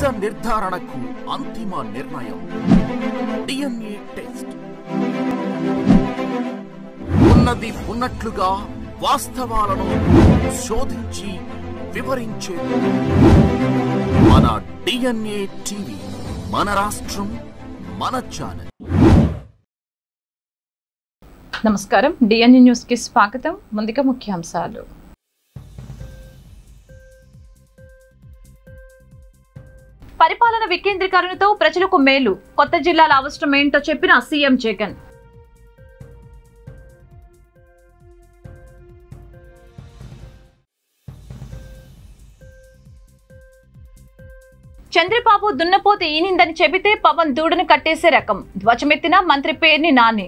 నిజ నిర్ధారణకు అంతిమ నిర్ణయం డిఎన్ఏ టెస్ట్ ఉన్నది ఉన్నట్లుగా వాస్తవాలను శోధించి వివరించే మన డిఎన్ఏ టీవీ మన రాష్ట్రం మన ఛానల్ నమస్కారం డిఎన్యూ న్యూస్ కి స్వాగతం ముందుగా ముఖ్యాంశాలు పరిపాలన వికేంద్రీకరణతో ప్రజలకు మేలు కొత్త జిల్లాల అవసరం ఏంటో చెప్పిన సీఎం జగన్ చంద్రబాబు దున్నపోతే ఈనిందని చెబితే పవన్ దూడను కట్టేసే రకం ధ్వజమెత్తిన మంత్రి పేర్ని నాని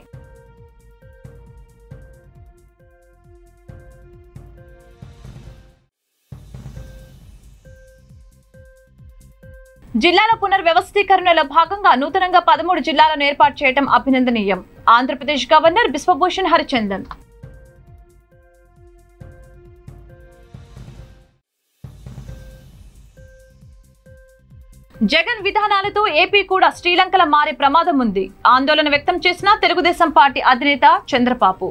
జిల్లాల పునర్వ్యవస్థీకరణలో భాగంగా నూతనంగా పదమూడు జిల్లాలను ఏర్పాటు చేయడం అభినందనీయం ఆంధ్రప్రదేశ్ గవర్నర్ బిశ్వభూషణ్ హరిచందన్ జగన్ విధానాలతో ఏపీ కూడా శ్రీలంకల మారే ప్రమాదం ఉంది ఆందోళన వ్యక్తం చేసిన తెలుగుదేశం పార్టీ అధినేత చంద్రబాబు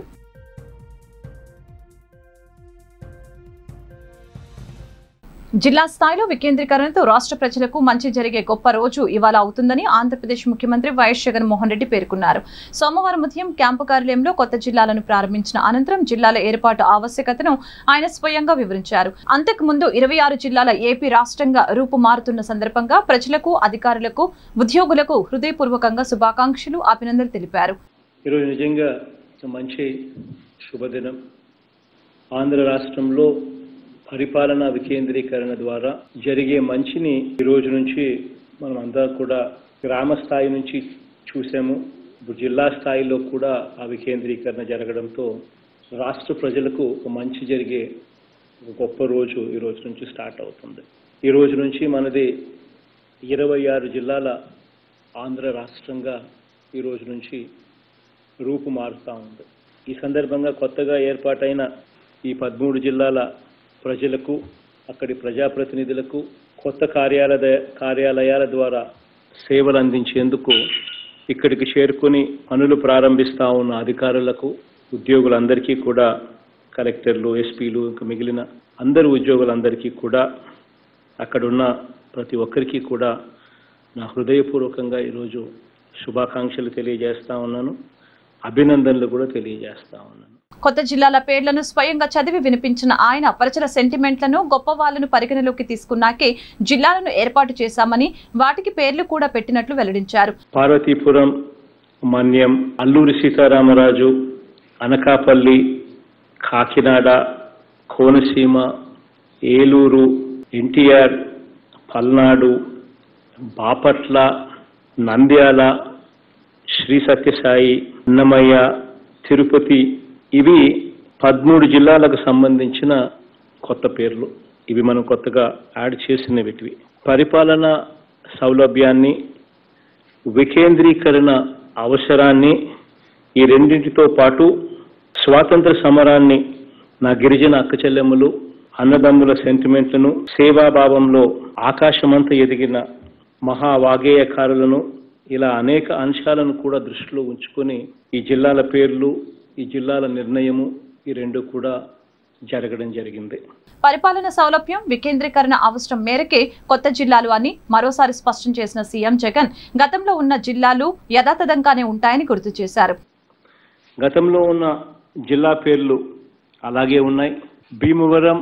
జిల్లా స్థాయిలో వికేంద్రీకరణతో రాష్ట్ర ప్రజలకు మంచి జరిగే గొప్ప రోజు ఇవాళ అవుతుందని ఆంధ్రప్రదేశ్ ముఖ్యమంత్రి వైఎస్ జగన్మోహన్ రెడ్డి పేర్కొన్నారు సోమవారం ఉదయం క్యాంపు కార్యాలయంలో కొత్త జిల్లాలను ప్రారంభించిన అనంతరం జిల్లాల ఏర్పాటు ఆవశ్యకతను ఆయన స్వయంగా వివరించారు అంతకుముందు ఇరవై ఆరు జిల్లాల ఏపీ రాష్ట్రంగా రూపుమారుతున్న సందర్భంగా ప్రజలకు అధికారులకు ఉద్యోగులకు హృదయపూర్వకంగా శుభాకాంక్షలు అభినందనలు తెలిపారు ఈరోజు నిజంగా ఒక మంచి శుభదినం ఆంధ్ర రాష్ట్రంలో పరిపాలనా వికేంద్రీకరణ ద్వారా జరిగే మంచిని ఈ రోజు నుంచి మనం అంతా కూడా గ్రామ స్థాయి నుంచి చూసాము ఇప్పుడు జిల్లా స్థాయిలో కూడా ఆ వికేంద్రీకరణ జరగడంతో రాష్ట్ర ప్రజలకు ఒక మంచి జరిగే ఒక గొప్ప రోజు ఈ రోజు నుంచి స్టార్ట్ అవుతుంది ఈ రోజు నుంచి మనది ఇరవై ఆరు జిల్లాల ఆంధ్ర రాష్ట్రంగా ఈ రోజు నుంచి రూపు మారుతూ ఉంది ఈ సందర్భంగా కొత్తగా ఏర్పాటైన ఈ పదమూడు జిల్లాల ప్రజలకు అక్కడి ప్రజాప్రతినిధులకు కొత్త కార్యాలయ కార్యాలయాల ద్వారా సేవలు అందించేందుకు ఇక్కడికి చేరుకొని పనులు ప్రారంభిస్తా ఉన్న అధికారులకు ఉద్యోగులందరికీ కూడా కలెక్టర్లు ఎస్పీలు ఇంకా మిగిలిన అందరు ఉద్యోగులందరికీ కూడా అక్కడున్న ప్రతి ఒక్కరికి కూడా నా హృదయపూర్వకంగా ఈరోజు శుభాకాంక్షలు తెలియజేస్తా ఉన్నాను అభినందనలు కూడా తెలియజేస్తా ఉన్నాను కొత్త జిల్లాల పేర్లను స్వయంగా చదివి వినిపించిన ఆయన ప్రజల సెంటిమెంట్లను గొప్ప వాళ్లను పరిగణలోకి తీసుకున్నాకే జిల్లాలను ఏర్పాటు చేశామని వాటికి పేర్లు కూడా పెట్టినట్లు వెల్లడించారు పార్వతీపురం మన్యం అల్లూరి సీతారామరాజు అనకాపల్లి కాకినాడ కోనసీమ ఏలూరు ఎన్టీఆర్ పల్నాడు బాపట్ల నంద్యాల శ్రీ సత్యసాయి అన్నమయ్య తిరుపతి ఇవి పదమూడు జిల్లాలకు సంబంధించిన కొత్త పేర్లు ఇవి మనం కొత్తగా యాడ్ చేసిన వీటివి పరిపాలన సౌలభ్యాన్ని వికేంద్రీకరణ అవసరాన్ని ఈ రెండింటితో పాటు స్వాతంత్ర సమరాన్ని నా గిరిజన అక్క చెల్లెమ్మలు అన్నదమ్ముల సెంటిమెంట్లను సేవాభావంలో ఆకాశమంత ఎదిగిన మహావాగేయకారులను ఇలా అనేక అంశాలను కూడా దృష్టిలో ఉంచుకొని ఈ జిల్లాల పేర్లు ఈ జిల్లాల నిర్ణయము ఈ రెండు కూడా జరగడం జరిగింది పరిపాలన సౌలభ్యం వికేంద్రీకరణ అవసరం మేరకే కొత్త జిల్లాలు అని మరోసారి స్పష్టం చేసిన సీఎం జగన్ గతంలో ఉన్న జిల్లాలు యథాతథంగానే ఉంటాయని గుర్తు చేశారు గతంలో ఉన్న జిల్లా పేర్లు అలాగే ఉన్నాయి భీమవరం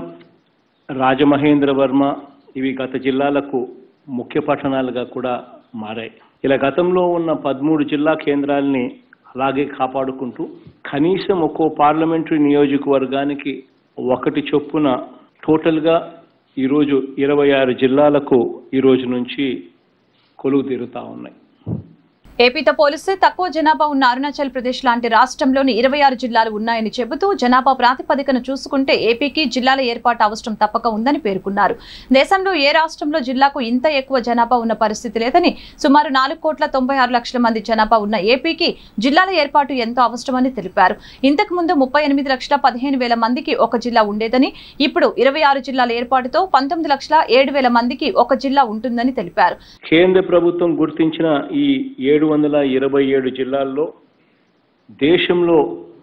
రాజమహేంద్రవర్మ ఇవి గత జిల్లాలకు ముఖ్య పట్టణాలుగా కూడా మారాయి ఇలా గతంలో ఉన్న పదమూడు జిల్లా కేంద్రాలని అలాగే కాపాడుకుంటూ కనీసం ఒక్కో పార్లమెంటరీ నియోజకవర్గానికి ఒకటి చొప్పున టోటల్గా ఈరోజు ఇరవై ఆరు జిల్లాలకు ఈ రోజు నుంచి కొలువు తీరుతా ఉన్నాయి ఏపీతో పోలిస్తే తక్కువ జనాభా ఉన్న అరుణాచల్ ప్రదేశ్ లాంటి రాష్ట్రంలోని ఇరవై ఆరు జిల్లాలు ఉన్నాయని చెబుతూ జనాభా ప్రాతిపదికన చూసుకుంటే ఏపీకి జిల్లాల ఏర్పాటు అవసరం తప్పక ఉందని పేర్కొన్నారు దేశంలో ఏ రాష్ట్రంలో జిల్లాకు ఇంత ఎక్కువ జనాభా ఉన్న పరిస్థితి లేదని సుమారు నాలుగు కోట్ల తొంభై ఆరు లక్షల మంది జనాభా ఉన్న ఏపీకి జిల్లాల ఏర్పాటు ఎంతో అవసరమని తెలిపారు ఇంతకు ముందు ముప్పై ఎనిమిది లక్షల పదిహేను వేల మందికి ఒక జిల్లా ఉండేదని ఇప్పుడు ఇరవై ఆరు జిల్లాల ఏర్పాటుతో పంతొమ్మిది లక్షల ఏడు వేల మందికి ఒక జిల్లా ఉంటుందని తెలిపారు కేంద్ర ప్రభుత్వం గుర్తించిన ఈ ఏడు వందల ఇరవై ఏడు జిల్లాల్లో దేశంలో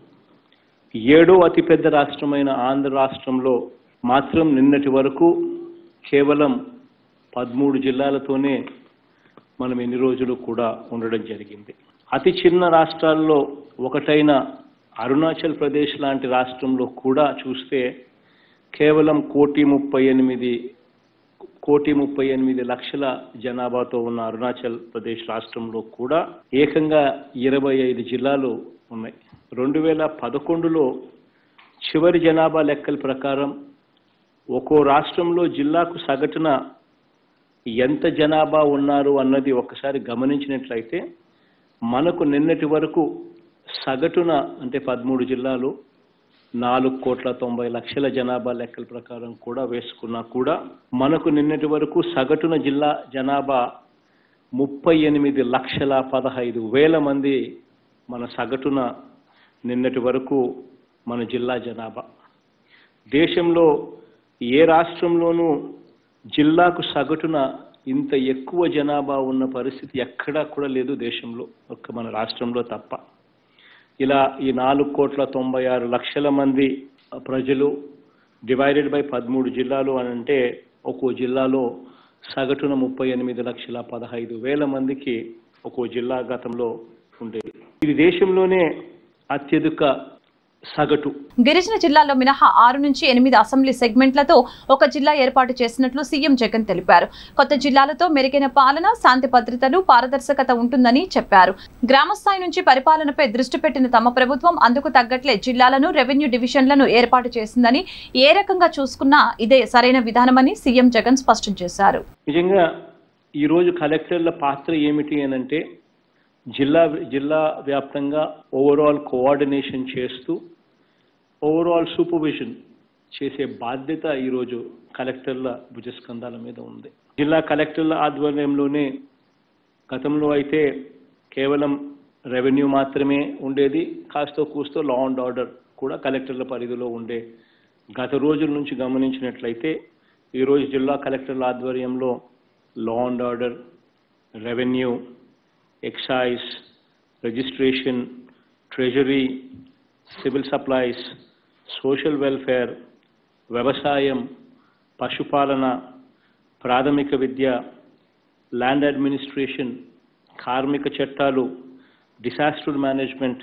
ఏడో అతిపెద్ద రాష్ట్రమైన ఆంధ్ర రాష్ట్రంలో మాత్రం నిన్నటి వరకు కేవలం పదమూడు జిల్లాలతోనే మనం ఎన్ని రోజులు కూడా ఉండడం జరిగింది అతి చిన్న రాష్ట్రాల్లో ఒకటైన అరుణాచల్ ప్రదేశ్ లాంటి రాష్ట్రంలో కూడా చూస్తే కేవలం కోటి ముప్పై ఎనిమిది కోటి ముప్పై ఎనిమిది లక్షల జనాభాతో ఉన్న అరుణాచల్ ప్రదేశ్ రాష్ట్రంలో కూడా ఏకంగా ఇరవై ఐదు జిల్లాలు ఉన్నాయి రెండు వేల పదకొండులో చివరి జనాభా లెక్కల ప్రకారం ఒక్కో రాష్ట్రంలో జిల్లాకు సగటున ఎంత జనాభా ఉన్నారు అన్నది ఒకసారి గమనించినట్లయితే మనకు నిన్నటి వరకు సగటున అంటే పదమూడు జిల్లాలు నాలుగు కోట్ల తొంభై లక్షల జనాభా లెక్కల ప్రకారం కూడా వేసుకున్నా కూడా మనకు నిన్నటి వరకు సగటున జిల్లా జనాభా ముప్పై ఎనిమిది లక్షల పదహైదు వేల మంది మన సగటున నిన్నటి వరకు మన జిల్లా జనాభా దేశంలో ఏ రాష్ట్రంలోనూ జిల్లాకు సగటున ఇంత ఎక్కువ జనాభా ఉన్న పరిస్థితి ఎక్కడా కూడా లేదు దేశంలో ఒక్క మన రాష్ట్రంలో తప్ప ఇలా ఈ నాలుగు కోట్ల తొంభై ఆరు లక్షల మంది ప్రజలు డివైడెడ్ బై పదమూడు జిల్లాలు అని అంటే ఒక్కో జిల్లాలో సగటున ముప్పై ఎనిమిది లక్షల పదహైదు వేల మందికి ఒక్కో జిల్లా గతంలో ఉండేది ఇది దేశంలోనే అత్యధిక సగటు గిరిజన జిల్లాలో మినహా ఆరు నుంచి ఎనిమిది అసెంబ్లీ సెగ్మెంట్లతో ఒక జిల్లా ఏర్పాటు చేసినట్లు సీఎం జగన్ తెలిపారు కొత్త జిల్లాలతో మెరుగైన పాలన శాంతి భద్రతలు పారదర్శకత ఉంటుందని చెప్పారు గ్రామస్థాయి నుంచి పరిపాలనపై దృష్టి పెట్టిన తమ ప్రభుత్వం అందుకు తగ్గట్లే జిల్లాలను రెవెన్యూ డివిజన్లను ఏర్పాటు చేసిందని ఏ రకంగా చూసుకున్నా ఇదే సరైన విధానమని సీఎం జగన్ స్పష్టం చేశారు నిజంగా ఈరోజు కలెక్టర్ల పాత్ర ఏమిటి అని అంటే జిల్లా జిల్లా వ్యాప్తంగా ఓవరాల్ కోఆర్డినేషన్ చేస్తూ ఓవరాల్ సూపర్విజన్ చేసే బాధ్యత ఈరోజు కలెక్టర్ల భుజస్కంధాల మీద ఉంది జిల్లా కలెక్టర్ల ఆధ్వర్యంలోనే గతంలో అయితే కేవలం రెవెన్యూ మాత్రమే ఉండేది కాస్తో కూస్తో లా అండ్ ఆర్డర్ కూడా కలెక్టర్ల పరిధిలో ఉండే గత రోజుల నుంచి గమనించినట్లయితే ఈరోజు జిల్లా కలెక్టర్ల ఆధ్వర్యంలో law and order revenue excise registration treasury civil supplies social welfare వ్యవసాయం పశుపాలన ప్రాథమిక విద్య ల్యాండ్ అడ్మినిస్ట్రేషన్ కార్మిక చట్టాలు disaster management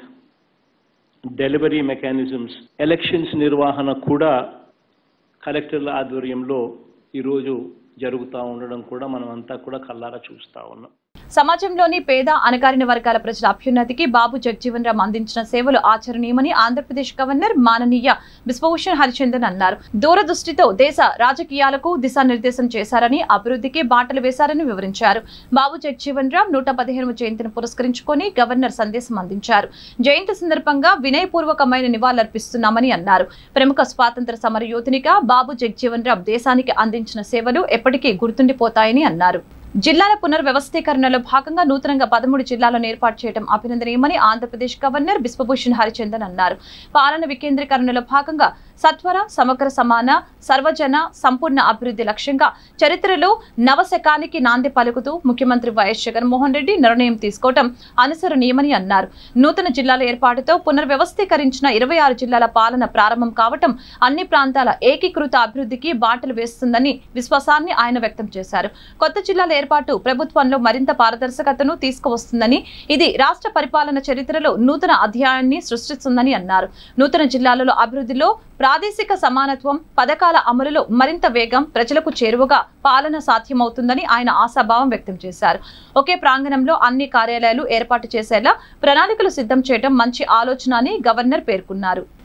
delivery mechanisms elections నిర్వహణ కూడా కలెక్టర్ల ఆధ్వర్యంలో ఈరోజు జరుగుతూ ఉండడం కూడా మనం అంతా కూడా కల్లారా చూస్తూ ఉన్నాం సమాజంలోని పేద అణగారిన వర్గాల ప్రజల అభ్యున్నతికి బాబు జగజీవన్ రామ్ అందించిన సేవలు ఆచరణీయమని ఆంధ్రప్రదేశ్ గవర్నర్ మాననీయ బిశ్వభూషణ్ హరిచందన్ అన్నారు దూరదృష్టితో దేశ రాజకీయాలకు దిశానిర్దేశం చేశారని అభివృద్ధికి బాటలు వేశారని వివరించారు బాబు జగజీవన్ రామ్ నూట పదిహేనవ జయంతిని పురస్కరించుకొని గవర్నర్ సందేశం అందించారు జయంతి సందర్భంగా వినయపూర్వకమైన నివాళులర్పిస్తున్నామని అన్నారు ప్రముఖ స్వాతంత్ర సమర యోధునిగా బాబు జగజీవన్ రామ్ దేశానికి అందించిన సేవలు ఎప్పటికీ గుర్తుండిపోతాయని అన్నారు జిల్లాల పునర్వ్యవస్థీకరణలో భాగంగా నూతనంగా పదమూడు జిల్లాలను ఏర్పాటు చేయడం అభినందనీయమని ఆంధ్రప్రదేశ్ గవర్నర్ బిశ్వభూషణ్ హరిచందన్ అన్నారు పాలన వికేంద్రీకరణలో భాగంగా సత్వర సమగ్ర సమాన సర్వజన సంపూర్ణ అభివృద్ధి లక్ష్యంగా చరిత్రలో నవశకానికి నాంది పలుకుతూ ముఖ్యమంత్రి వైఎస్ జగన్మోహన్ రెడ్డి నిర్ణయం తీసుకోవడం అనుసరణీయమని అన్నారు నూతన జిల్లాల ఏర్పాటుతో పునర్వ్యవస్థీకరించిన ఇరవై ఆరు జిల్లాల పాలన ప్రారంభం కావటం అన్ని ప్రాంతాల ఏకీకృత అభివృద్ధికి బాటలు వేస్తుందని విశ్వాసాన్ని ఆయన వ్యక్తం చేశారు కొత్త జిల్లాల ఏర్పాటు ప్రభుత్వంలో మరింత పారదర్శకతను తీసుకువస్తుందని ఇది రాష్ట్ర పరిపాలన చరిత్రలో నూతన అధ్యాయాన్ని సృష్టిస్తుందని అన్నారు నూతన జిల్లాలలో అభివృద్ధిలో ప్రాదేశిక సమానత్వం పథకాల అమలులో మరింత వేగం ప్రజలకు చేరువగా పాలన సాధ్యమవుతుందని ఆయన ఆశాభావం వ్యక్తం చేశారు ఒకే ప్రాంగణంలో అన్ని కార్యాలయాలు ఏర్పాటు చేసేలా ప్రణాళికలు సిద్ధం చేయడం మంచి ఆలోచన అని గవర్నర్ పేర్కొన్నారు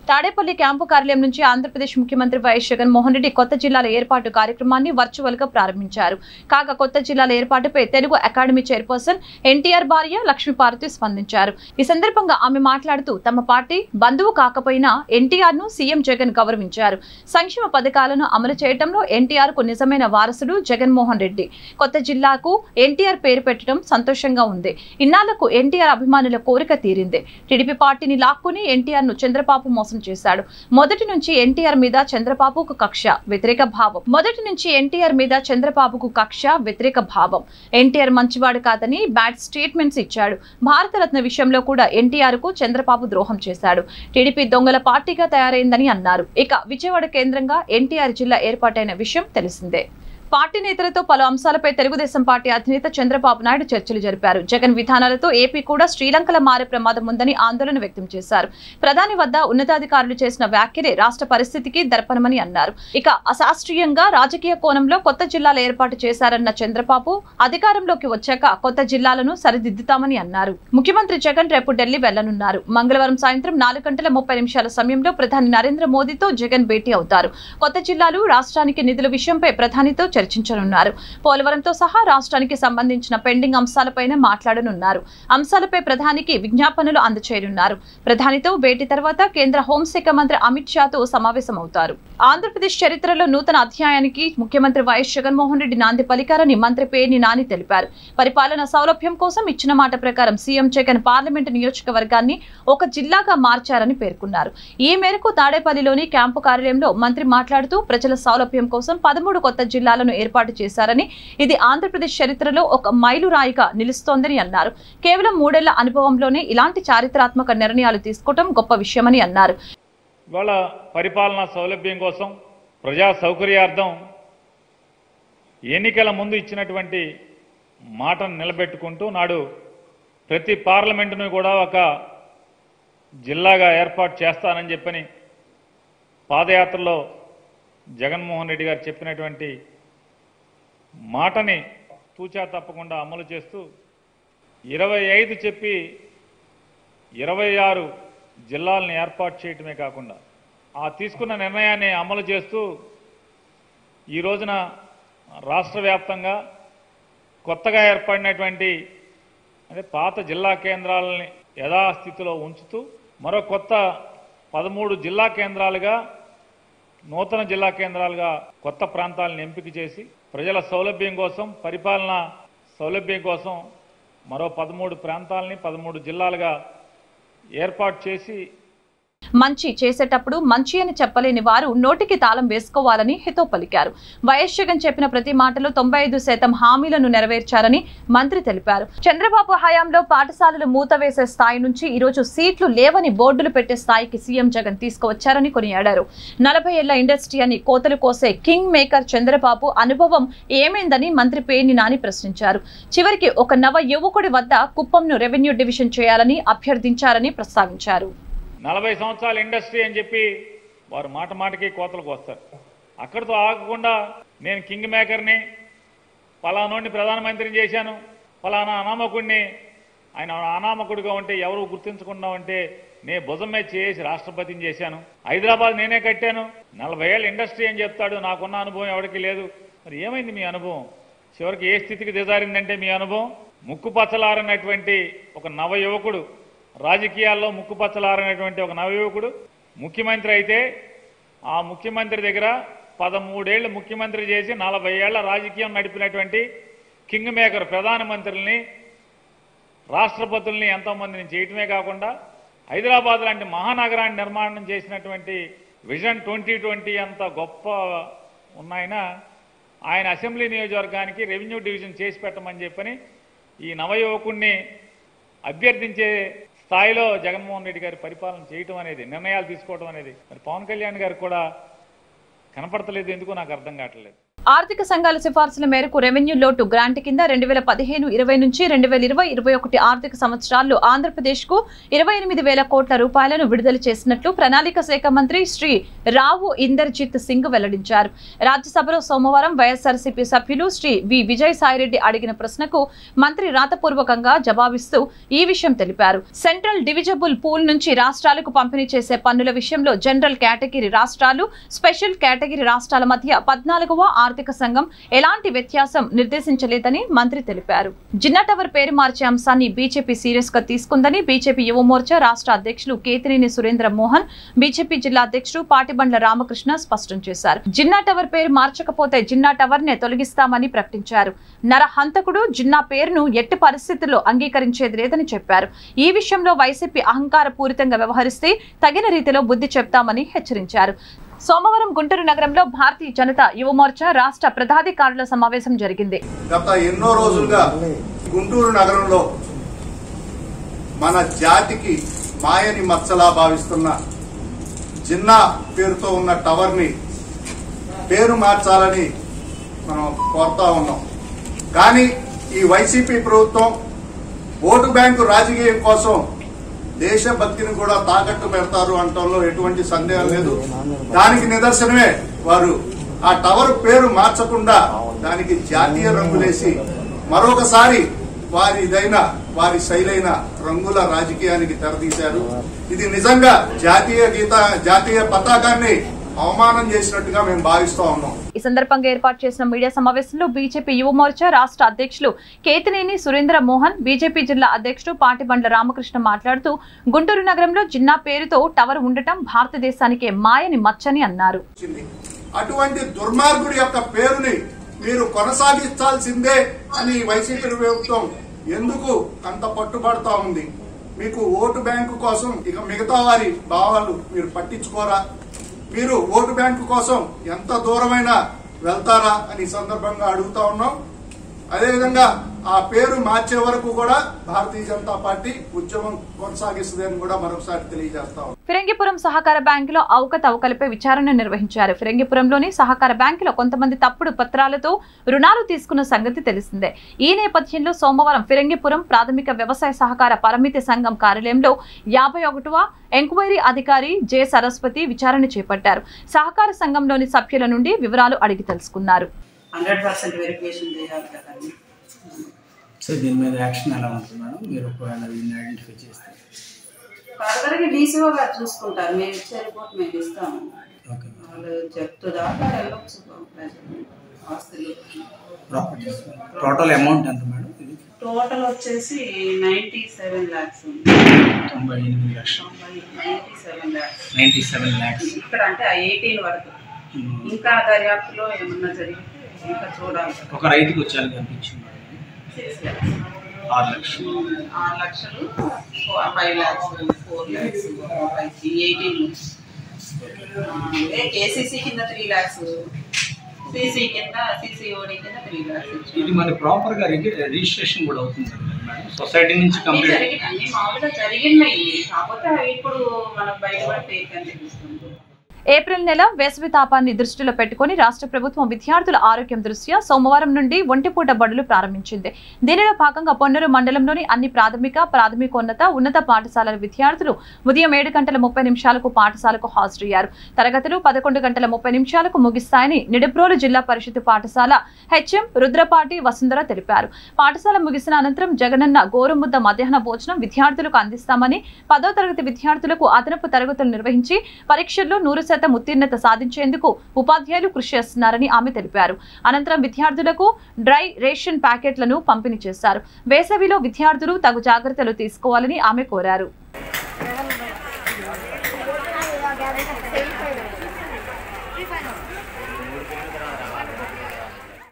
తాడేపల్లి క్యాంపు కార్యాలయం నుంచి ఆంధ్రప్రదేశ్ ముఖ్యమంత్రి వైఎస్ జగన్మోహన్ రెడ్డి కొత్త జిల్లాల ఏర్పాటు కార్యక్రమాన్ని వర్చువల్ గా ప్రారంభించారు కాగా కొత్త జిల్లాల ఏర్పాటుపై తెలుగు అకాడమీ చైర్పర్సన్ ఎన్టీఆర్ భార్య లక్ష్మీపార్వతి స్పందించారు ఈ సందర్భంగా ఆమె మాట్లాడుతూ తమ పార్టీ బంధువు కాకపోయినా ఎన్టీఆర్ ను సీఎం జగన్ గౌరవించారు సంక్షేమ పథకాలను అమలు చేయడంలో ఎన్టీఆర్ కు నిజమైన వారసుడు జగన్మోహన్ రెడ్డి కొత్త జిల్లాకు ఎన్టీఆర్ పేరు పెట్టడం సంతోషంగా ఉంది ఇన్నాళ్లకు ఎన్టీఆర్ అభిమానుల కోరిక తీరింది టీడీపీ పార్టీని లాక్కుని ఎన్టీఆర్ ను చంద్రబాబు మోసం చేశాడు మొదటి నుంచి ఎన్టీఆర్ మీద చంద్రబాబుకు కక్ష వ్యతిరేక భావం మొదటి నుంచి ఎన్టీఆర్ మీద చంద్రబాబుకు కక్ష వ్యతిరేక భావం ఎన్టీఆర్ మంచివాడు కాదని బ్యాడ్ స్టేట్మెంట్స్ ఇచ్చాడు భారతరత్న విషయంలో కూడా ఎన్టీఆర్ కు చంద్రబాబు ద్రోహం చేశాడు టీడీపీ దొంగల పార్టీగా తయారైందని అన్నారు ఇక విజయవాడ కేంద్రంగా ఎన్టీఆర్ జిల్లా ఏర్పాటైన విషయం తెలిసిందే పార్టీ నేతలతో పలు అంశాలపై తెలుగుదేశం పార్టీ అధినేత చంద్రబాబు నాయుడు చర్చలు జరిపారు జగన్ విధానాలతో ఏపీ కూడా శ్రీలంకల మారే ప్రమాదం ఉందని ఆందోళన వ్యక్తం చేశారు ప్రధాని వద్ద ఉన్నతాధికారులు చేసిన వ్యాఖ్యలే రాష్ట్ర పరిస్థితికి దర్పణమని అన్నారు ఇక అశాస్త్రీయంగా రాజకీయ కోణంలో కొత్త జిల్లాల ఏర్పాటు చేశారన్న చంద్రబాబు అధికారంలోకి వచ్చాక కొత్త జిల్లాలను సరిదిద్దుతామని అన్నారు ముఖ్యమంత్రి జగన్ రేపు ఢిల్లీ వెళ్లనున్నారు మంగళవారం సాయంత్రం నాలుగు గంటల ముప్పై నిమిషాల సమయంలో ప్రధాని నరేంద్ర మోదీతో జగన్ భేటీ అవుతారు కొత్త జిల్లాలు రాష్ట్రానికి నిధుల విషయంపై ప్రధానితో చర్చించనున్నారు పోలవరంతో సహా రాష్ట్రానికి సంబంధించిన పెండింగ్ అంశాలపైన మాట్లాడనున్నారు అంశాలపై ప్రధానికి విజ్ఞాపనలు అందచేయనున్నారు ప్రధానితో భేటీ తర్వాత కేంద్ర హోంశాఖ మంత్రి అమిత్ షాతో సమావేశమవుతారు ఆంధ్రప్రదేశ్ చరిత్రలో నూతన అధ్యాయానికి ముఖ్యమంత్రి వైఎస్ జగన్మోహన్ రెడ్డి నాంది పలికారని మంత్రి పేర్ని నాని తెలిపారు పరిపాలన సౌలభ్యం కోసం ఇచ్చిన మాట ప్రకారం సీఎం జగన్ పార్లమెంటు నియోజకవర్గాన్ని ఒక జిల్లాగా మార్చారని పేర్కొన్నారు ఈ మేరకు తాడేపల్లిలోని క్యాంపు కార్యాలయంలో మంత్రి మాట్లాడుతూ ప్రజల సౌలభ్యం కోసం పదమూడు కొత్త జిల్లాలను ఏర్పాటు చేశారని ఇది ఆంధ్రప్రదేశ్ చరిత్రలో ఒక మైలురాయిగా నిలుస్తోందని అన్నారు కేవలం మూడేళ్ల అనుభవంలోనే ఇలాంటి చారిత్రాత్మక నిర్ణయాలు తీసుకోవడం గొప్ప విషయమని అన్నారు ఇవాళ పరిపాలనా సౌలభ్యం కోసం ప్రజా సౌకర్యార్థం ఎన్నికల ముందు ఇచ్చినటువంటి మాటను నిలబెట్టుకుంటూ నాడు ప్రతి పార్లమెంటును కూడా ఒక జిల్లాగా ఏర్పాటు చేస్తానని చెప్పని పాదయాత్రలో జగన్మోహన్ రెడ్డి గారు చెప్పినటువంటి మాటని తూచా తప్పకుండా అమలు చేస్తూ ఇరవై ఐదు చెప్పి ఇరవై ఆరు జిల్లాలను ఏర్పాటు చేయటమే కాకుండా ఆ తీసుకున్న నిర్ణయాన్ని అమలు చేస్తూ ఈ రోజున రాష్ట్ర వ్యాప్తంగా కొత్తగా ఏర్పడినటువంటి అంటే పాత జిల్లా కేంద్రాలని యథాస్థితిలో ఉంచుతూ మరో కొత్త పదమూడు జిల్లా కేంద్రాలుగా నూతన జిల్లా కేంద్రాలుగా కొత్త ప్రాంతాలను ఎంపిక చేసి ప్రజల సౌలభ్యం కోసం పరిపాలన సౌలభ్యం కోసం మరో పదమూడు ప్రాంతాలని పదమూడు జిల్లాలుగా ఏర్పాటు చేసి మంచి చేసేటప్పుడు మంచి అని చెప్పలేని వారు నోటికి తాళం వేసుకోవాలని హితో పలికారు వైఎస్ జగన్ చెప్పిన ప్రతి మాటలో తొంభై ఐదు శాతం హామీలను నెరవేర్చారని మంత్రి తెలిపారు చంద్రబాబు హయాంలో పాఠశాలలు మూతవేసే స్థాయి నుంచి ఈరోజు సీట్లు లేవని బోర్డులు పెట్టే స్థాయికి సీఎం జగన్ తీసుకువచ్చారని కొనియాడారు నలభై ఏళ్ల ఇండస్ట్రీ అని కోతలు కోసే కింగ్ మేకర్ చంద్రబాబు అనుభవం ఏమైందని మంత్రి పేర్ని నాని ప్రశ్నించారు చివరికి ఒక నవ యువకుడి వద్ద కుప్పంను రెవెన్యూ డివిజన్ చేయాలని అభ్యర్థించారని ప్రస్తావించారు నలభై సంవత్సరాల ఇండస్ట్రీ అని చెప్పి వారు మాట మాటకి కోతలకు వస్తారు అక్కడితో ఆగకుండా నేను కింగ్ మేకర్ని పలానోడిని ప్రధానమంత్రిని చేశాను పలానా అనామకుడిని ఆయన అనామకుడిగా ఉంటే ఎవరు గుర్తించకుండా ఉంటే నే భుజం మీద చేసి రాష్ట్రపతిని చేశాను హైదరాబాద్ నేనే కట్టాను నలభై ఏళ్ళ ఇండస్ట్రీ అని చెప్తాడు నాకున్న అనుభవం ఎవరికి లేదు మరి ఏమైంది మీ అనుభవం చివరికి ఏ స్థితికి దిగారిందంటే మీ అనుభవం ముక్కు పచ్చలారనటువంటి ఒక నవ యువకుడు రాజకీయాల్లో ముక్కు పచ్చలారనటువంటి ఒక నవ యువకుడు ముఖ్యమంత్రి అయితే ఆ ముఖ్యమంత్రి దగ్గర పదమూడేళ్లు ముఖ్యమంత్రి చేసి నలభై ఏళ్ల రాజకీయం నడిపినటువంటి కింగ్ మేకర్ ప్రధానమంత్రుల్ని రాష్ట్రపతుల్ని ఎంతోమందిని చేయటమే కాకుండా హైదరాబాద్ లాంటి మహానగరాన్ని నిర్మాణం చేసినటువంటి విజన్ ట్వంటీ ట్వంటీ అంత గొప్ప ఉన్నాయన ఆయన అసెంబ్లీ నియోజకవర్గానికి రెవెన్యూ డివిజన్ చేసి పెట్టమని చెప్పని ఈ నవయువకుణ్ణి అభ్యర్థించే స్థాయిలో జగన్మోహన్ రెడ్డి గారి పరిపాలన చేయటం అనేది నిర్ణయాలు తీసుకోవడం అనేది మరి పవన్ కళ్యాణ్ గారు కూడా కనపడతలేదు ఎందుకో నాకు అర్థం కావట్లేదు ఆర్థిక సంఘాల సిఫార్సుల మేరకు రెవెన్యూ లోటు గ్రాంట్ కింద రెండు వేల పదిహేను ఇరవై నుంచి రెండు వేల ఇరవై ఇరవై ఒకటి ఆర్థిక సంవత్సరాల్లో ఆంధ్రప్రదేశ్ కు ఇరవై ఎనిమిది వేల కోట్ల రూపాయలను విడుదల చేసినట్లు ప్రణాళిక శాఖ మంత్రి శ్రీ రావు ఇందర్జిత్ సింగ్ వెల్లడించారు రాజ్యసభలో సోమవారం వైఎస్ఆర్సీపీ సభ్యులు శ్రీ వి విజయ్ సాయిరెడ్డి అడిగిన ప్రశ్నకు మంత్రి రాతపూర్వకంగా జవాబిస్తూ ఈ విషయం తెలిపారు సెంట్రల్ డివిజబుల్ పూల్ నుంచి రాష్ట్రాలకు పంపిణీ చేసే పన్నుల విషయంలో జనరల్ కేటగిరీ రాష్ట్రాలు స్పెషల్ కేటగిరీ రాష్ట్రాల మధ్య పద్నాలుగవ ఆర్థిక సంఘం ఎలాంటి వ్యత్యాసం నిర్దేశించలేదని మంత్రి తెలిపారు జిన్నా టవర్ పేరు మార్చే అంశాన్ని బీజేపీ సీరియస్ గా తీసుకుందని బీజేపీ యువ మోర్చా రాష్ట్ర అధ్యక్షులు కేతినేని సురేంద్ర మోహన్ బీజేపీ జిల్లా అధ్యక్షుడు పాటిబండ్ల రామకృష్ణ స్పష్టం చేశారు జిన్నా టవర్ పేరు మార్చకపోతే జిన్నా టవర్ నే తొలగిస్తామని ప్రకటించారు నరహంతకుడు జిన్నా పేరును ఎట్టి పరిస్థితుల్లో అంగీకరించేది లేదని చెప్పారు ఈ విషయంలో వైసీపీ అహంకార పూరితంగా వ్యవహరిస్తే తగిన రీతిలో బుద్ధి చెప్తామని హెచ్చరించారు సోమవారం గుంటూరు నగరంలో భారతీయ జనతా యువ మోర్చా రాష్ట్ర ప్రధాధికారుల సమావేశం జరిగింది గత ఎన్నో రోజులుగా గుంటూరు నగరంలో మన జాతికి మాయని మచ్చలా భావిస్తున్న జిన్నా పేరుతో ఉన్న టవర్ ని పేరు మార్చాలని మనం కోరుతా ఉన్నాం కానీ ఈ వైసీపీ ప్రభుత్వం ఓటు బ్యాంకు రాజకీయం కోసం దేశభక్తిని కూడా తాకట్టు పెడతారు అంటంలో ఎటువంటి సందేహం లేదు దానికి నిదర్శనమే వారు ఆ టవర్ పేరు మార్చకుండా దానికి జాతీయ రంగులేసి మరొకసారి వారిదైన వారి శైలైన రంగుల రాజకీయానికి తెరతీశారు ఇది నిజంగా జాతీయ గీత జాతీయ పతాకాన్ని అవమానం చేసినట్టుగా మేము భావిస్తా ఉన్నాం ఈ సందర్భంగా ఏర్పాటు చేసిన మీడియా సమావేశంలో బీజేపీ యువ మోర్చా రాష్ట్ర అధ్యక్షులు కేతినేని సురేంద్ర మోహన్ బీజేపీ జిల్లా అధ్యక్షుడు పాటిబండ్ల రామకృష్ణ మాట్లాడుతూ గుంటూరు నగరంలో జిన్నా పేరుతో టవర్ ఉండటం భారతదేశానికి మాయని మచ్చని అన్నారు వచ్చింది అటువంటి దుర్మార్గుడి యొక్క పేరుని మీరు కొనసాగించాల్సిందే అని వైసీపీ ప్రభుత్వం ఎందుకు అంత పట్టుబడతా ఉంది మీకు ఓటు బ్యాంకు కోసం ఇక మిగతా వారి భావాలు మీరు పట్టించుకోరా మీరు ఓటు బ్యాంకు కోసం ఎంత దూరమైనా వెళ్తారా అని ఈ సందర్భంగా అడుగుతా ఉన్నాం అదేవిధంగా ఆ పేరు మార్చే వరకు కూడా భారతీయ జనతా పార్టీ ఉద్యమం కొనసాగిస్తుందని కూడా మరొకసారి తెలియజేస్తా ఉన్నాం ఫిరంగిపురం సహకార బ్యాంకులో అవకతవకలపై విచారణ నిర్వహించారు ఫిరంగిపురంలోని సహకార బ్యాంకులో కొంతమంది తప్పుడు పత్రాలతో రుణాలు తీసుకున్న సంగతి తెలిసిందే ఈ నేపథ్యంలో సోమవారం ఫిరంగిపురం ప్రాథమిక వ్యవసాయ సహకార పరిమితి సంఘం కార్యాలయంలో యాభై ఒకటవ ఎంక్వైరీ అధికారి జె సరస్వతి విచారణ చేపట్టారు సహకార సంఘంలోని సభ్యుల నుండి వివరాలు అడిగి తెలుసుకున్నారు హండ్రెడ్ పర్సెంట్ వెరిఫికేషన్ చేయాలి కదండి సో దీని మీద యాక్షన్ ఎలా ఉంటుంది మేడం మీరు ఒకవేళ దీన్ని ఐడెంటిఫై చేస్తే ఫర్దర్గా డీసీఓ గారు చూసుకుంటారు మేము ఇచ్చే రిపోర్ట్ మేము ఇస్తాము ఓకే వాళ్ళు చెప్తుందాకా వెళ్ళొచ్చు ప్రజలు ఆస్తులు ప్రాపర్టీస్ టోటల్ అమౌంట్ ఎంత మేడం ఇది టోటల్ వచ్చేసి నైంటీ సెవెన్ ల్యాక్స్ తొంభై ఎనిమిది లక్షలు ninety seven lakhs ninety seven lakhs ఇక్కడ అంటే ఆ ఎయిటీన్ వరకు ఇంకా దర్యాప్తులో ఏమన్నా జరిగితే ఇంకా చూడాలి ఒక రైతుకి వచ్చేయాలి కనిపించింది మేడం సిక్స్ ల్యాక్స్ ఆరు లక్షలు ఆరు లక్షలు five lakhs four lakhs eighteen KCC కింద త్రీ ల్యాక్స్ సిసి కింద సిసిఓడి కింద త్రీ ల్యాక్స్ ఇది మన ప్రాపర్గా రిజిస్ట్రేషన్ కూడా అవుతుంది కదా మేడం సొసైటీ నుంచి అన్ని కంప్లీట్ జరిగి అన్ని మామూలుగా జరిగినాయి కాకపోతే అవి ఇప్పుడు మనకు బయట కూడా ఫేక్ అని తెలుస్తుంది ఏప్రిల్ నెల వేసవి తాపాన్ని దృష్టిలో పెట్టుకుని రాష్ట్ర ప్రభుత్వం విద్యార్థుల ఆరోగ్యం దృష్ట్యా సోమవారం నుండి ఒంటిపూట బడులు ప్రారంభించింది దీనిలో భాగంగా పొన్నూరు మండలంలోని అన్ని ప్రాథమిక ప్రాథమికోన్నత ఉన్నత పాఠశాలల విద్యార్థులు ఉదయం ఏడు గంటల ముప్పై నిమిషాలకు పాఠశాలకు హాజరయ్యారు తరగతులు పదకొండు గంటల ముప్పై నిమిషాలకు ముగిస్తాయని నిడబ్రోలు జిల్లా పరిషత్ పాఠశాల హెచ్ఎం రుద్రపాటి వసుంధర తెలిపారు పాఠశాల ముగిసిన అనంతరం జగనన్న గోరుముద్ద మధ్యాహ్న భోజనం విద్యార్థులకు అందిస్తామని పదో తరగతి విద్యార్థులకు అదనపు తరగతులు నిర్వహించి పరీక్షల్లో నూరు శాతం ఉత్తీర్ణత సాధించేందుకు ఉపాధ్యాయులు కృషి చేస్తున్నారని ఆమె తెలిపారు అనంతరం విద్యార్థులకు డ్రై రేషన్ ప్యాకెట్లను పంపిణీ చేశారు వేసవిలో విద్యార్థులు తగు జాగ్రత్తలు తీసుకోవాలని ఆమె కోరారు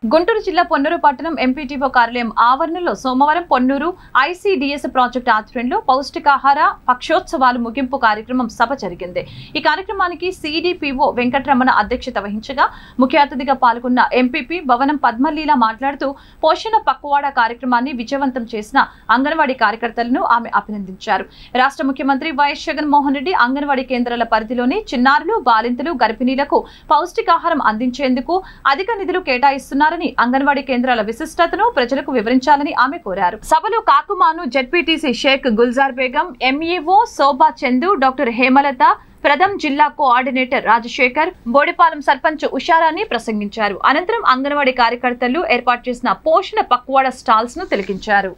గుంటూరు జిల్లా పొన్నూరు పట్టణం ఎంపీటీఓ కార్యాలయం ఆవరణలో సోమవారం పొన్నూరు ఐసీడీఎస్ ప్రాజెక్టు ఆధ్వర్యంలో పౌష్టికాహార పక్షోత్సవాలు ముగింపు కార్యక్రమం సభ జరిగింది ఈ కార్యక్రమానికి సిడిపిఓ వెంకటరమణ అధ్యక్షత వహించగా ముఖ్య అతిథిగా పాల్గొన్న ఎంపీపీ భవనం పద్మలీల మాట్లాడుతూ పోషణ పక్కువాడ కార్యక్రమాన్ని విజయవంతం చేసిన అంగన్వాడీ కార్యకర్తలను ఆమె అభినందించారు రాష్ట్ర ముఖ్యమంత్రి వైఎస్ జగన్మోహన్ రెడ్డి అంగన్వాడీ కేంద్రాల పరిధిలోని చిన్నారులు బాలింతలు గర్భిణీలకు పౌష్టికాహారం అందించేందుకు అధిక నిధులు కేటాయిస్తున్నారని అంగన్వాడీ కేంద్రాల విశిష్టతను ప్రజలకు వివరించాలని ఆమె కోరారు సభలో Kakumanu ZPTC Shaik Gulzar Begum MEO Shobha Chandu doctor Hemalatha Pratham జిల్లా కోఆర్డినేటర్ రాజశేఖర్ బోడిపాలెం సర్పంచ్ ఉషారాణి ప్రసంగించారు అనంతరం అంగన్వాడీ కార్యకర్తలు ఏర్పాటు చేసిన పోషణ పక్వాడ స్టాల్స్ ను తిలకించారు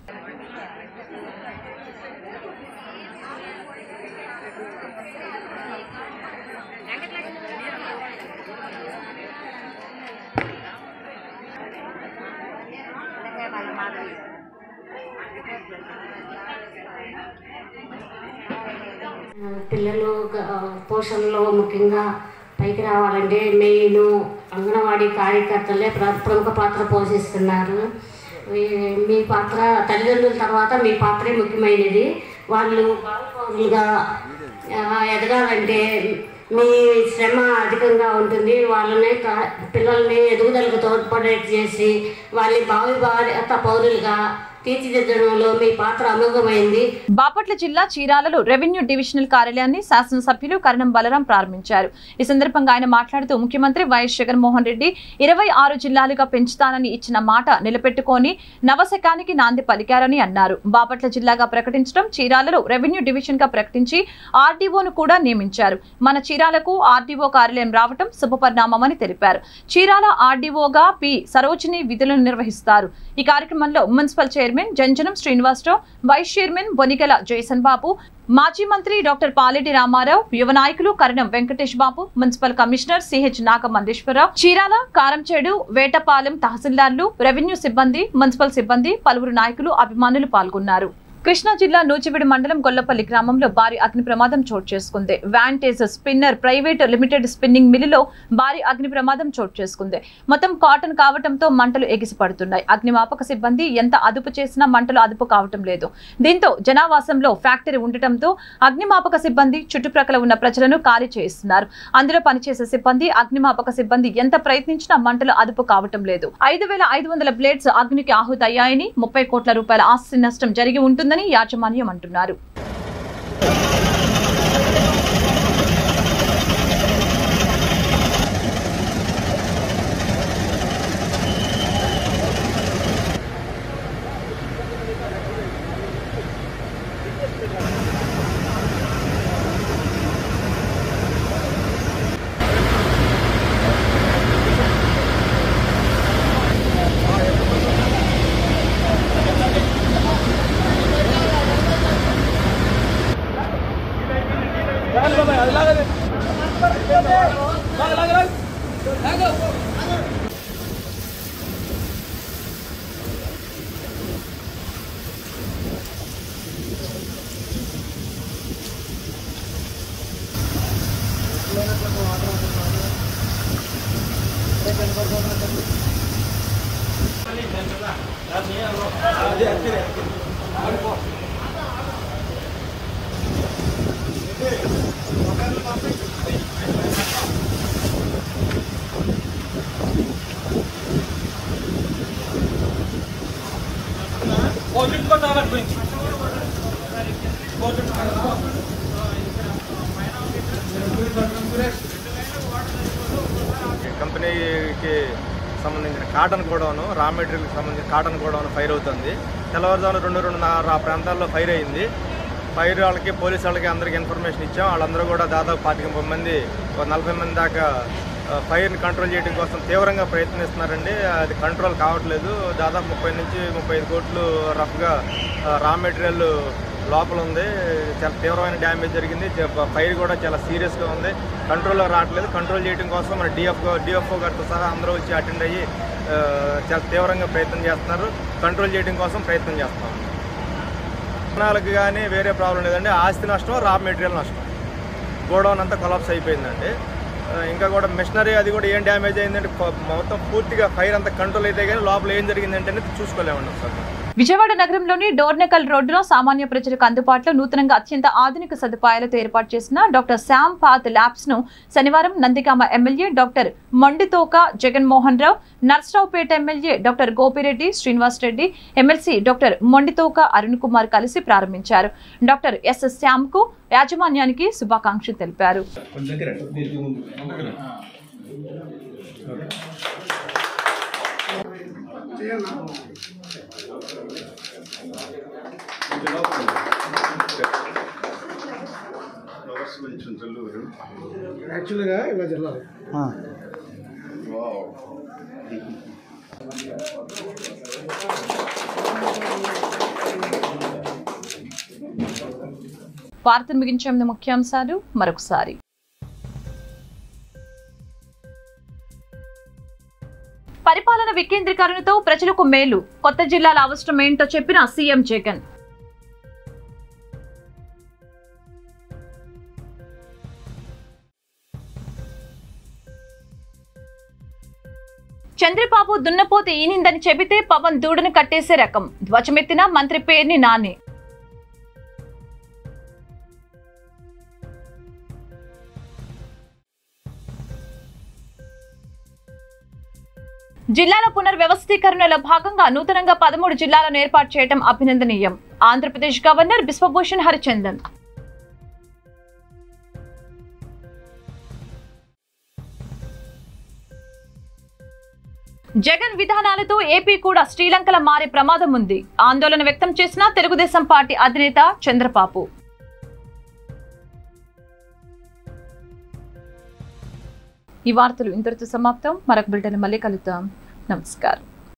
పిల్లలు గ- పోషణలో ముఖ్యంగా పైకి రావాలంటే మెయిన్ అంగన్వాడీ కార్యకర్తలే ప్ర- ప్రముఖ పాత్ర పోషిస్తున్నారు మీ- మీ పాత్ర తల్లిదండ్రుల తర్వాత మీ పాత్రే ముఖ్యమైనది వాళ్ళు బాలపౌరులుగా ఆ, ఎదగాలంటే మీ శ్రమ అధికంగా ఉంటుంది వాళ్ళని క- పిల్లల్ని ఎదుగుదలకు తోడ్పడేట్ చేసి వాళ్ళని భావి భారత పౌరులుగా తీర్చిదిద్దడంలో మీ పాత్ర అమోఘమైంది బాపట్ల జిల్లా చీరాలలో రెవెన్యూ డివిజనల్ కార్యాలయాన్ని శాసనసభ్యులు కరణం బలరాం ప్రారంభించారు ఈ సందర్భంగా ఆయన మాట్లాడుతూ ముఖ్యమంత్రి వైఎస్ జగన్మోహన్ రెడ్డి ఇరవై ఆరు జిల్లాలుగా పెంచుతానని ఇచ్చిన మాట నిలబెట్టుకొని నవశకానికి నాంది పలికారని అన్నారు బాపట్ల జిల్లాగా ప్రకటించడం చీరాలలో రెవెన్యూ డివిజన్ గా ప్రకటించి ఆర్డీఓను కూడా నియమించారు మన చీరాలకు ఆర్డీఓ కార్యాలయం రావటం శుభపరిణామమని తెలిపారు చీరాల ఆర్డీఓగా పి సరోజిని విధులను నిర్వహిస్తారు ఈ కార్యక్రమంలో municipal chairman Janjanam Srinivasa Rao vice chairman Bonigala Jayasan Babu మాజీ మంత్రి డాక్టర్ పాలెటి రామారావు యువ నాయకులు Karanam Venkatesh Babu municipal commissioner CH Nagamalleswara Rao Chirala Karamchedu Vetapalem తహసీల్దార్లు రెవెన్యూ సిబ్బంది మున్సిపల్ సిబ్బంది పలువురు నాయకులు అభిమానులు పాల్గొన్నారు కృష్ణా జిల్లా నూచివిడి మండలం గొల్లపల్లి గ్రామంలో భారీ అగ్ని ప్రమాదం చోటు చేసుకుంది vantage spinner private limited spinning మిల్లులో భారీ అగ్ని ప్రమాదం చోటు చేసుకుంది మొత్తం కాటన్ కావటంతో మంటలు ఎగిసిపడుతున్నాయి అగ్నిమాపక సిబ్బంది ఎంత అదుపు చేసినా మంటలు అదుపు కావటం లేదు దీంతో జనావాసంలో ఫ్యాక్టరీ ఉండటంతో అగ్నిమాపక సిబ్బంది చుట్టుప్రక్కల ఉన్న ప్రజలను ఖాళీ చేయిస్తున్నారు అందులో పనిచేసే సిబ్బంది అగ్నిమాపక సిబ్బంది ఎంత ప్రయత్నించినా మంటలు అదుపు కావటం లేదు ఐదు వేల ఐదు వందల బ్లేడ్స్ అగ్నికి ఆహుతయ్యాయని ముప్పై కోట్ల రూపాయల ఆస్తి నష్టం జరిగి ఉంటుందని యాజమాన్యం అంటున్నారు కంపెనీకి సంబంధించిన కాటన్ గోడౌన్ రా మెటీరియల్కి సంబంధించిన కాటన్ గోడౌన్ ఫైర్ అవుతుంది తెల్లవారుజామున రెండు రెండున్నర ఆ ప్రాంతాల్లో ఫైర్ అయింది ఫైర్ వాళ్ళకి పోలీసు వాళ్ళకి అందరికి ఇన్ఫర్మేషన్ ఇచ్చాం వాళ్ళందరూ కూడా దాదాపు పాతిక ముప్పై మంది ఒక నలభై మంది దాకా ఆ, ఫైర్ని కంట్రోల్ చేయడం కోసం తీవ్రంగా ప్రయత్నిస్తున్నారండి అది కంట్రోల్ కావట్లేదు దాదాపు ముప్పై నుంచి ముప్పై ఐదు కోట్లు రఫ్గా ఆ, రా మెటీరియల్ లోపల ఉంది చాలా తీవ్రమైన డ్యామేజ్ జరిగింది చ- ఫైర్ కూడా చాలా సీరియస్గా ఉంది కంట్రోల్లో రావట్లేదు కంట్రోల్ చేయడం కోసం మన డిఎఫ్ఓ డిఎఫ్ఓ గారితో సహా అందరూ వచ్చి అటెండ్ అయ్యి ఆ, చాలా తీవ్రంగా ప్రయత్నం చేస్తున్నారు కంట్రోల్ చేయడం కోసం ప్రయత్నం చేస్తున్నాం ప్రాణాలకు కానీ వేరే ప్రాబ్లం లేదండి ఆస్తి నష్టం రా మెటీరియల్ నష్టం గోడౌన్ అంతా కొలాప్స్ అయిపోయిందండి ఆ, ఇంకా కూడా మిషనరీ అది కూడా ఏం డ్యామేజ్ అయిందంటే కొ- మొత్తం పూర్తిగా ఫైర్ అంతా కంట్రోల్ అయితే కానీ లోపల ఏం జరిగిందంటే అనేది చూసుకోలేమండి సార్ విజయవాడ నగరంలోని డోర్నకల్ రోడ్డులో సామాన్య ప్రజలకు అందుబాటులో నూతనంగా అత్యంత ఆధునిక సదుపాయాలతో ఏర్పాటు చేసిన డాక్టర్ శ్యామ్ పాత్ ల్యాబ్స్ ను శనివారం Nandigama MLA doctor Monditoka Jaganmohan Rao Narasaraopet MLA doctor Gopireddy Srinivas Reddy MLC doctor Monditoka Arun Kumar కలిసి ప్రారంభించారు డాక్టర్ ఎస్ఎస్ శ్యామ్ కు యాజమాన్యానికి శుభాకాంక్షలు తెలిపారు యాక్చువల్గా ఇలా జల్లాలి వార్తలు ముగించే ముందు ముఖ్యాంశాలు మరొకసారి పరిపాలన వికేంద్రీకరణతో ప్రజలకు మేలు కొత్త జిల్లాల అవసరం ఏంటో చెప్పిన సీఎం జగన్ చంద్రబాబు దున్నపోతే ఈనిందని చెబితే పవన్ దూడను కట్టేసే రకం ధ్వజమెత్తిన మంత్రి పేర్ని నాని జిల్లాల పునర్వ్యవస్థీకరణలో భాగంగా నూతనంగా పదమూడు జిల్లాలను ఏర్పాటు చేయడం అభినందనీయం ఆంధ్రప్రదేశ్ గవర్నర్ బిశ్వభూషణ్ హరిచందన్ జగన్ విధానాలతో ఏపీ కూడా శ్రీలంకల మారే ప్రమాదం ఉంది ఆందోళన వ్యక్తం చేసిన తెలుగుదేశం పార్టీ అధినేత చంద్రబాబు ఈ వార్తలు ఇంతటితో సమాప్తం మరొక బిల్టన్ మళ్ళీ కలుద్దాం నమస్కారం